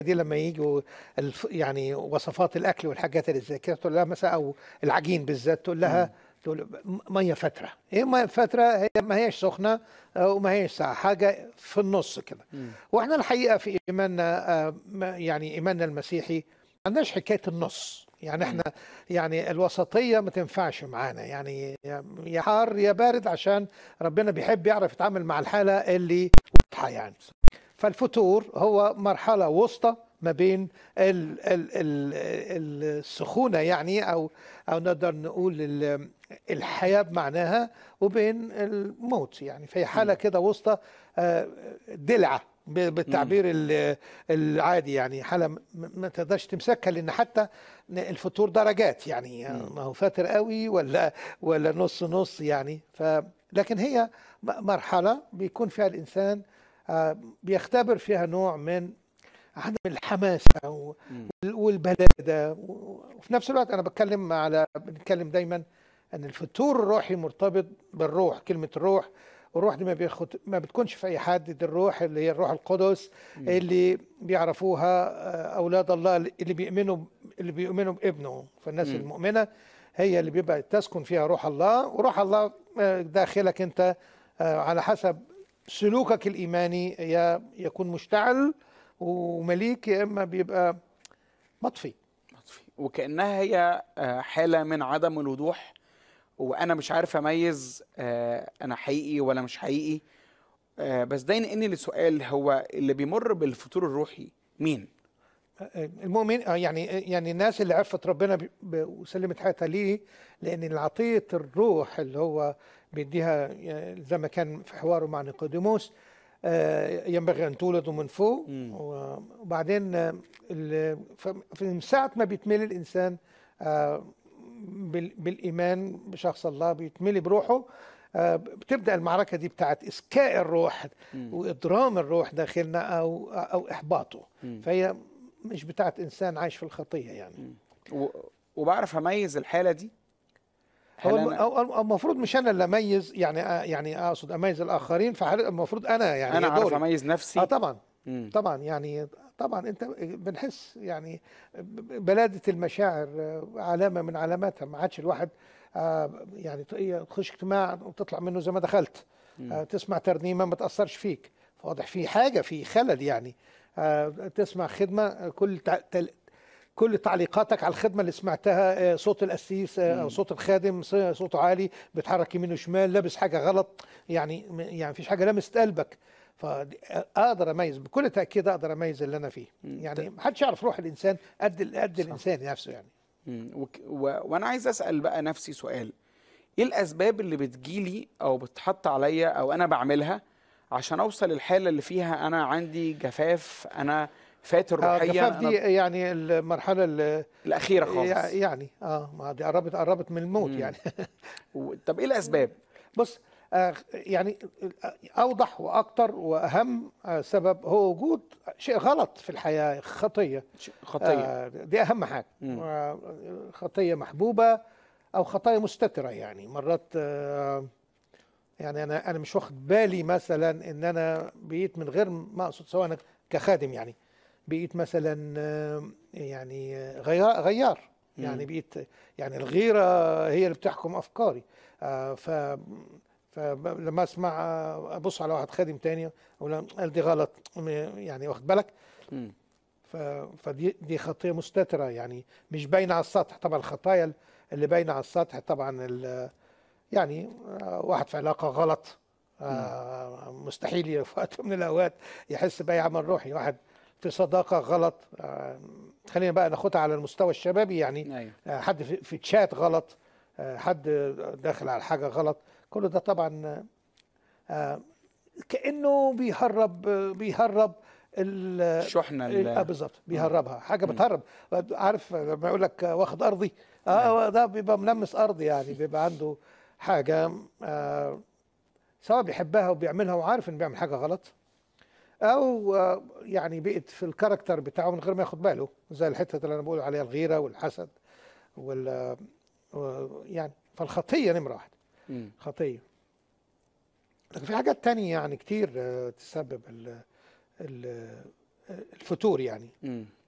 دي لما يجوا الف يعني وصفات الاكل والحاجات اللي زي كده تقول لها مثلا او العجين بالذات تقول لها تقول م- ميه فتره ايه ميه فتره هي ما هيش سخنه آه، وما هيش ساقعه حاجه في النص كده واحنا الحقيقه في ايماننا آه، ما- يعني ايماننا المسيحي ما عندناش حكايه النص يعني احنا يعني الوسطيه ما تنفعش معانا يعني يا حار يا بارد عشان ربنا بيحب يعرف يتعامل مع الحاله اللي واضحه يعني فالفتور هو مرحله وسطى ما بين ال ال ال السخونه يعني او او نقدر نقول ال- الحياه بمعناها وبين الموت يعني فهي حاله كده وسطى آه، دلعه ب- بالتعبير ال- العادي يعني حاله م- ما تقدرش تمسكها لان حتى الفطور درجات يعني ما هو فاتر قوي ولا ولا نص نص يعني ف لكن هي م- مرحله بيكون فيها الانسان آه، بيختبر فيها نوع من عدم الحماسه و- وال- والبلاده و- وفي نفس الوقت انا بتكلم على بنتكلم دايما ان الفتور الروحي مرتبط بالروح كلمه الروح والروح دي ما بياخد ما بتكونش في اي حد دي الروح اللي هي الروح القدس اللي بيعرفوها آه، اولاد الله اللي بيؤمنوا اللي بيؤمنوا بابنه فالناس مم. المؤمنه هي اللي بيبقى تسكن فيها روح الله وروح الله آه، داخلك انت آه، على حسب سلوكك الايماني يا يكون مشتعل ومليك يا اما بيبقى مطفي مطفي. وكانها هي آه، حاله من عدم الوضوح وانا مش عارف اميز آه، انا حقيقي ولا مش حقيقي آه، بس ده ينقلني لسؤال هو اللي بيمر بالفتور الروحي مين؟ المؤمن آه، يعني يعني الناس اللي عرفت ربنا ب- ب- وسلمت حياتها ليه لان العطيه الروح اللي هو بيديها يعني زي ما كان في حواره مع نيقوديموس آه، ينبغي ان تولدوا من فوق مم. و- وبعدين آه، ال- ف- في ساعه ما بيتملي الانسان آه، بال- بالايمان بشخص الله بيتملي بروحه آه، بتبدا المعركه دي بتاعت اسكاء الروح واضرام الروح داخلنا او او احباطه مم. فهي مش بتاعت انسان عايش في الخطيه يعني و- وبعرف اميز الحاله دي؟ هو هل الم- أنا- أو- أو- المفروض مش انا اللي اميز يعني آه، يعني اقصد اميز الاخرين فحال- المفروض انا يعني انا هي اعرف دوري. اميز نفسي اه طبعا مم. طبعا يعني طبعا انت بنحس يعني ب- بلاده المشاعر آه، علامه من علاماتها ما عادش الواحد آه، يعني ت- إيه، تخش اجتماع وتطلع منه زي ما دخلت آه، تسمع ترنيمه ما تاثرش فيك واضح في حاجه في خلل يعني آه، تسمع خدمه آه، كل تع- تل- كل تعليقاتك على الخدمه اللي سمعتها آه، صوت القسيس آه، او صوت الخادم ص- صوته عالي بيتحرك يمين وشمال لابس حاجه غلط يعني يعني مفيش حاجه لمست قلبك فاقدر اميز بكل تاكيد اقدر اميز اللي انا فيه يعني محدش يعرف روح الانسان قد ال- قد الانسان نفسه يعني مم. وك... و... وانا عايز اسال بقى نفسي سؤال ايه الاسباب اللي بتجيلي او بتحط عليا او انا بعملها عشان اوصل للحاله اللي فيها انا عندي جفاف انا فاتر آه، روحيا الجفاف أنا دي يعني المرحله اللي الاخيره خالص يعني اه ما دي قربت قربت من الموت مم. يعني و... طب ايه الاسباب بص آه، يعني اوضح واكتر واهم آه، سبب هو وجود شيء غلط في الحياه خطيه ش- خطيه آه، دي اهم حاجه مم. آه، خطيه محبوبه او خطايا مستتره يعني مرات آه، يعني انا انا مش واخد بالي مثلا ان انا بقيت من غير ما اقصد سواء أنا كخادم يعني بقيت مثلا آه، يعني آه، غيار غيار يعني بقيت يعني الغيره هي اللي بتحكم افكاري آه، ف فلما اسمع آه، ابص على واحد خادم تاني اقول قال دي غلط م- يعني واخد بالك مم. ف- فدي دي خطيه مستتره يعني مش باينه على السطح طبعا الخطايا اللي باينه على السطح طبعا ال- يعني آه، واحد في علاقه غلط آه، مستحيل ي- في وقت من الاوقات يحس باي عمل روحي واحد في صداقه غلط آه، خلينا بقى ناخدها على المستوى الشبابي يعني ايوه آه، حد في, في تشات غلط آه، حد داخل على حاجه غلط كل ده طبعا آه، كانه بيهرب بيهرب ال- الشحنه ال- اه ال... بالظبط بيهربها حاجه بتهرب عارف لما يقول لك واخد ارضي اه ده بيبقى ملمس ارضي يعني بيبقى عنده حاجه آه سواء بيحبها وبيعملها وعارف انه بيعمل حاجه غلط او آه يعني بقت في الكاركتر بتاعه من غير ما ياخد باله زي الحته اللي انا بقول عليها الغيره والحسد وال آه، يعني فالخطيه نمره واحد مم. خطيه لكن في حاجات تانية يعني كتير آه، تسبب ال ال الفتور يعني مم.